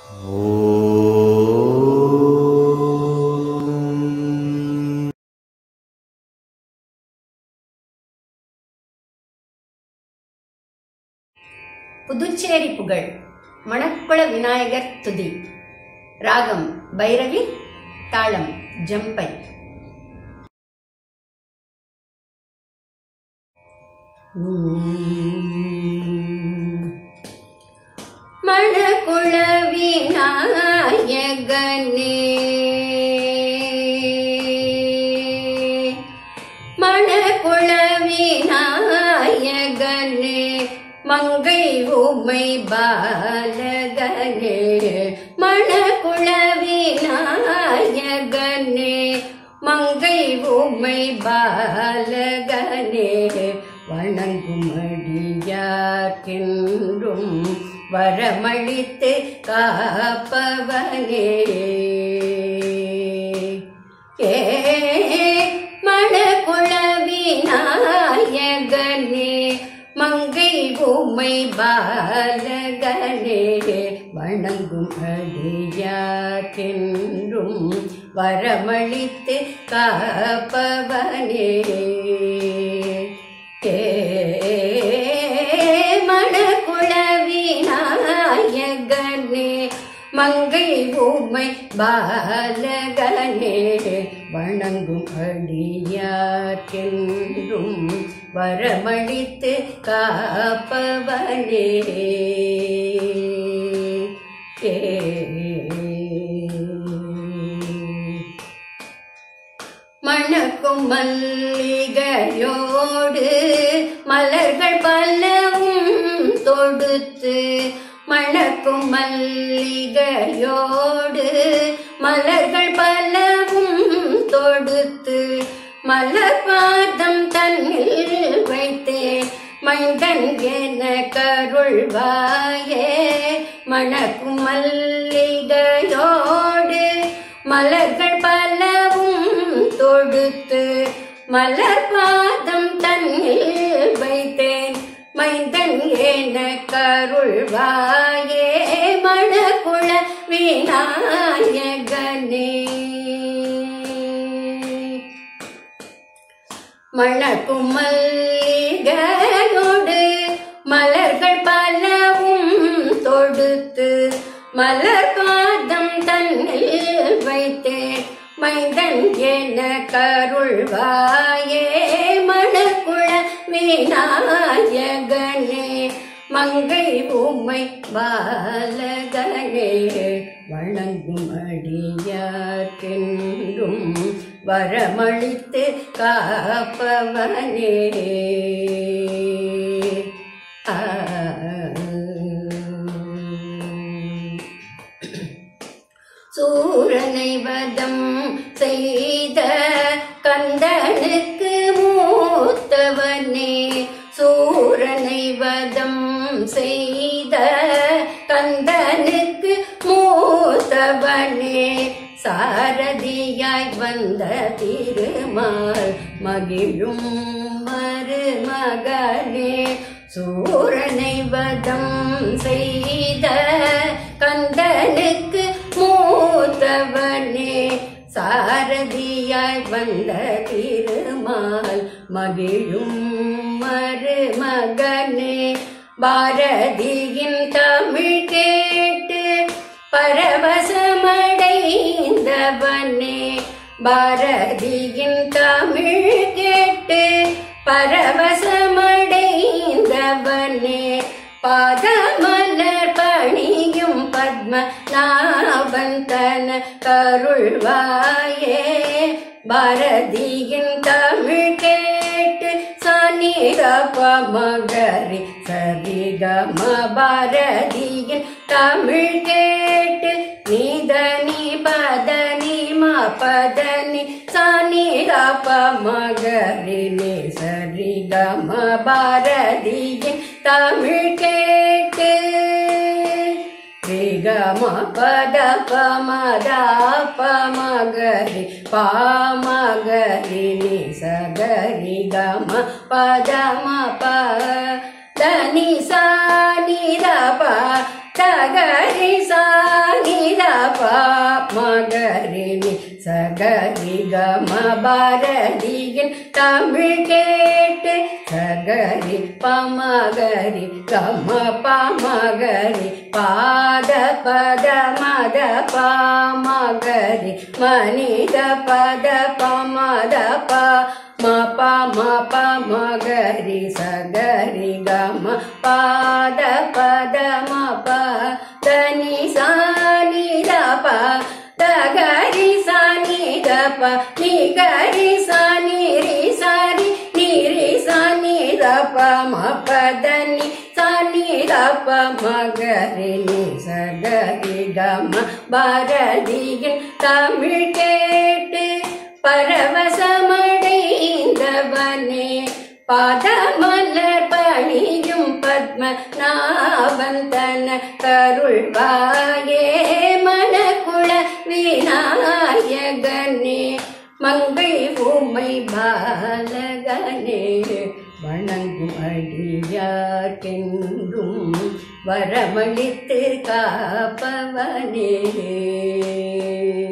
புதுச்சேரி புகழ் மணக்குள விநாயகர் துதி ராகம் பைரவி தாளம் ஜம்பை மணக்குள விநாயகனே மணக்குள விநாயகனே மங்கை உமை பாலகனே மணக்குள விநாயகனே மங்கை உமை பாலகனே வணங்குமடியார்க்கென்றும் வரமளித்து காப்பவனே ஏ மணக்குள விநாயகனே மங்கை உமை பாலகனே வணங்கும் அடியாக்கென்றும் வரமளித்து காப்பவனே ஏ மணக்குள விநாயகனே மங்கை உமை பாலகனே வணங்கும் அடியார்க்கென்றும் வரமளித்து காப்பவனே ஏ மணக்கும் மல்லிகையோடு மலர்கள் பலவும் தொடுத்து மணக்கும் மல்லிகையோடு மலர்கள் பலவும் தொடுத்து மலர் பாதம் தன்னில் வைத்தேன் மைந்தன் என கருள்வாயே மணக்கும் மல்லிகையோடு மலர்கள் பலவும் தொடுத்து மலர் பாதம் தன்னில் வைத்தேன் மைந்தன் என கருள்வாயே மணக்குள விநாயகனே மணக்கும் மல்லிகையோடு மலர்கள் பலவும் தொடுத்து மலர் பாதம் தன்னில் வைத்தேன் மைந்தன் என கருள்வாயே மணக்குள விநாயகனே மங்கை உமை பாலகனே வணங்கும் அடியார்க்கென்றும் வரமளித்து காப்பவனே ஆ சூரனை வதம் செய்த கந்தனுக்கு மூத்தவனே சூரனை வதம் செய்த கந்தனுக்கு மூத்தவனே சாரதியாய் வந்த திருமால் மகிழும் மருமகனே சூரனை வதம் செய்த கந்தனுக்கு மூத்தவனே சாரதியாய் வந்த திருமால் மகிழும் மருமகனே பாரதியின் தமிழ் கேட்டு பரவசமடைந்தவனே பாரதியின் தமிழ் கேட்டு பரவசமடைந்தவனே பாதமலர் பணியும் பத்ம நாபந்தன கருள்வாயே பாரதியின் தமிழ் கேட்டு சனிரப மகரி சரிகம பாரதியின் தமிழ் கேட்டு நிதனி பதனி ம பதனி சனிரப மகரி நி சரிகம பாரதியின் தமிழ் கேட்டு ரிகம பத பமத பமகரி பாமகரி நி சகரி கம பதம ப தனி சானி த ப தகரி சானி மகரினி சகரி கம பாரதியின் தமிழ் கேட்டு சகரி பமகரி கம பமகரி பாத பத மத பாமகரி மனித பத பமத ப ம ப ம ப மகரி சகரி கம பாத பத ம ப தனி சானி த ப தகரி சானி த ப நி கரி சானி ரி சாரி நி ரி சானி த ப ம ப தனி சானி த ப மகரி நி சகரி கம பாரதியின் தமிழ் கேட்டு பரவசமடைந்தவனே பாதமலர் பணியும் பத்மநாபந்தன கருள்வாயே மனக்குள விநாயகனே மங்கை உமை பாலகனே வணங்கும் அடியார்க்கென்றும் வரமளித்து காப்பவனே